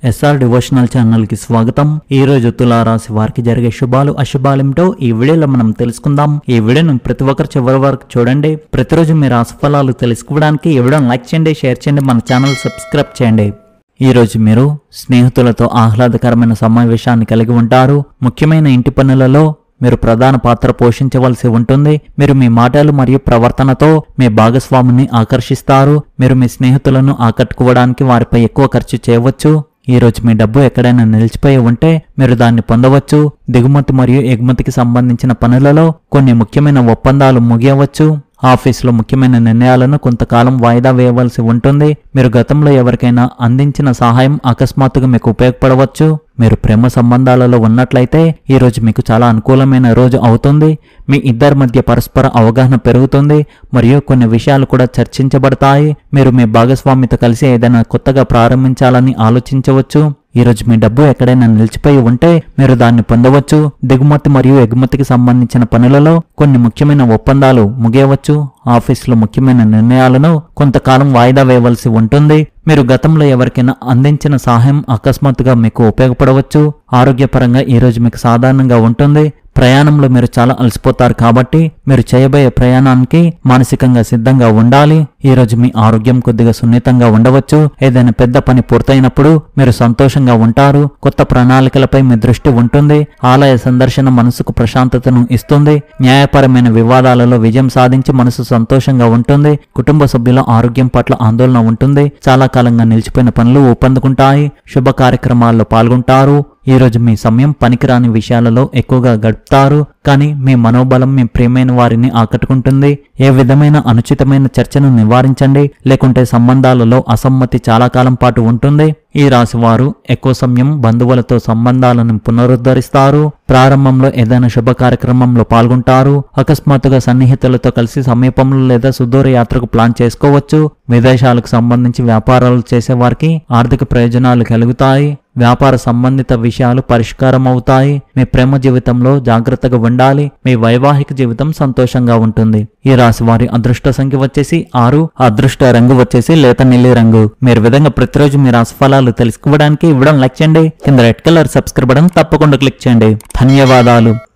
SR devotional channel కి స్వాగతం ఈ రోజు తులారాశి వారికి జరిగే శుభాలు అశుభాలేమిటో ఈ వీడియోలో మనం తెలుసుకుందాం ఈ వీడియోను ప్రతి ఒక్కరు చివరి వరకు చూడండి ప్రతిరోజు మీ రాశి ఫలాలు తెలుసుకోవడానికి ఈ వీడియోను లైక్ చేయండి షేర్ చేయండి మన ఛానల్ సబ్స్క్రైబ్ చేయండి ఈ రోజు మీరు స్నేహితులతో ఆహ్లాదకరమైన సమావేశాన్ని కలిగి ఉంటారు ముఖ్యమైన ఇంటి పనులలో మీరు ప్రధాన పాత్ర పోషించవలసి ఉంటుంది మీరు మీ మాటలు మరియు ప్రవర్తనతో మీ భాగస్వామిని ఆకర్షిస్తారు మీరు మీ స్నేహితులను ఆకట్టుకోవడానికి వారిపై ఎక్కువ ఖర్చు చేయవచ్చు ఈ రోజు మీ డబ్బు ఎక్కడైనా నిలిచిపోయి ఉంటే మీరు దాన్ని పొందవచ్చు దిగుమతి మరియు ఎగుమతికి సంబంధించిన పనులలో కొన్ని ముఖ్యమైన ఒప్పందాలు ముగియవచ్చు ఆఫీసులో ముఖ్యమైన నిర్ణయాలను కొంతకాలం వాయిదా వేయవలసి ఉంటుంది మీరు గతంలో ఎవరికైనా అందించిన సహాయం అకస్మాత్తుగా మీకు ఉపయోగపడవచ్చు మీరు ప్రేమ సంబంధాలలో ఉన్నట్లయితే ఈ రోజు మీకు చాలా అనుకూలమైన రోజు అవుతుంది మీ ఇద్దరి మధ్య పరస్పర అవగాహన పెరుగుతుంది మరియు కొన్ని విషయాలు కూడా చర్చించబడతాయి మీరు మీ భాగస్వామితో కలిసి ఏదైనా కొత్తగా ప్రారంభించాలని ఆలోచించవచ్చు ఈ రోజు మీ డబ్బు ఎక్కడైనా నిలిచిపోయి ఉంటే మీరు దాన్ని పొందవచ్చు దిగుమతి మరియు ఎగుమతికి సంబంధించిన పనులలో కొన్ని ముఖ్యమైన ఒప్పందాలు ముగియవచ్చు ఆఫీసులో ముఖ్యమైన నిర్ణయాలను కొంతకాలం వాయిదా వేయవలసి ఉంటుంది మీరు గతంలో ఎవరికైనా అందించిన సహాయం అకస్మాత్తుగా మీకు ఉపయోగపడవచ్చు ఆరోగ్యపరంగా ఈ రోజు మీకు సాధారణంగా ఉంటుంది ప్రయాణంలో మీరు చాలా అలసిపోతారు కాబట్టి మీరు చేయబోయే ప్రయాణానికి మానసికంగా సిద్ధంగా ఉండాలి ఈ రోజు మీ ఆరోగ్యం కొద్దిగా సున్నితంగా ఉండవచ్చు ఏదైనా పెద్ద పని పూర్తయినప్పుడు మీరు సంతోషంగా ఉంటారు కొత్త ప్రణాళికలపై మీ దృష్టి ఉంటుంది ఆలయ సందర్శన మనసుకు ప్రశాంతతను ఇస్తుంది న్యాయపరమైన వివాదాలలో విజయం సాధించి మనసు సంతోషంగా ఉంటుంది కుటుంబ సభ్యుల ఆరోగ్యం పట్ల ఆందోళన ఉంటుంది చాలా కాలంగా నిలిచిపోయిన పనులు ఊపందుకుంటాయి శుభ కార్యక్రమాల్లో పాల్గొంటారు ఈ రోజు మీ సమయం పనికిరాని విషయాలలో ఎక్కువగా గడుపుతారు కానీ మీ మనోబలం మీ ప్రియమైన వారిని ఆకట్టుకుంటుంది ఏ విధమైన అనుచితమైన చర్చను నివారించండి లేకుంటే సంబంధాలలో అసమ్మతి చాలా కాలం పాటు ఉంటుంది ఈ రాశి వారు ఎక్కువ సమయం బంధువులతో సంబంధాలను పునరుద్ధరిస్తారు ప్రారంభంలో ఏదైనా శుభ కార్యక్రమంలో పాల్గొంటారు అకస్మాత్తుగా సన్నిహితులతో కలిసి సమీపంలో లేదా సుదూర యాత్రకు ప్లాన్ చేసుకోవచ్చు విదేశాలకు సంబంధించి వ్యాపారాలు చేసేవారికి ఆర్థిక ప్రయోజనాలు కలుగుతాయి వ్యాపార సంబంధిత విషయాలు పరిష్కారం అవుతాయి మీ ప్రేమ జీవితంలో జాగ్రత్తగా ఉండాలి మీ వైవాహిక జీవితం సంతోషంగా ఉంటుంది ఈ రాశి వారి అదృష్ట సంఖ్య వచ్చేసి ఆరు అదృష్ట రంగు వచ్చేసి లేత నీలి రంగు మీరు విధంగా ప్రతిరోజు మీ రాశి ఫలాలు తెలుసుకోవడానికి ఇవ్వడం లైక్ చేయండి కింద రెడ్ కలర్ సబ్స్క్రైబ్ బటన్ తప్పకుండా క్లిక్ చేయండి ధన్యవాదాలు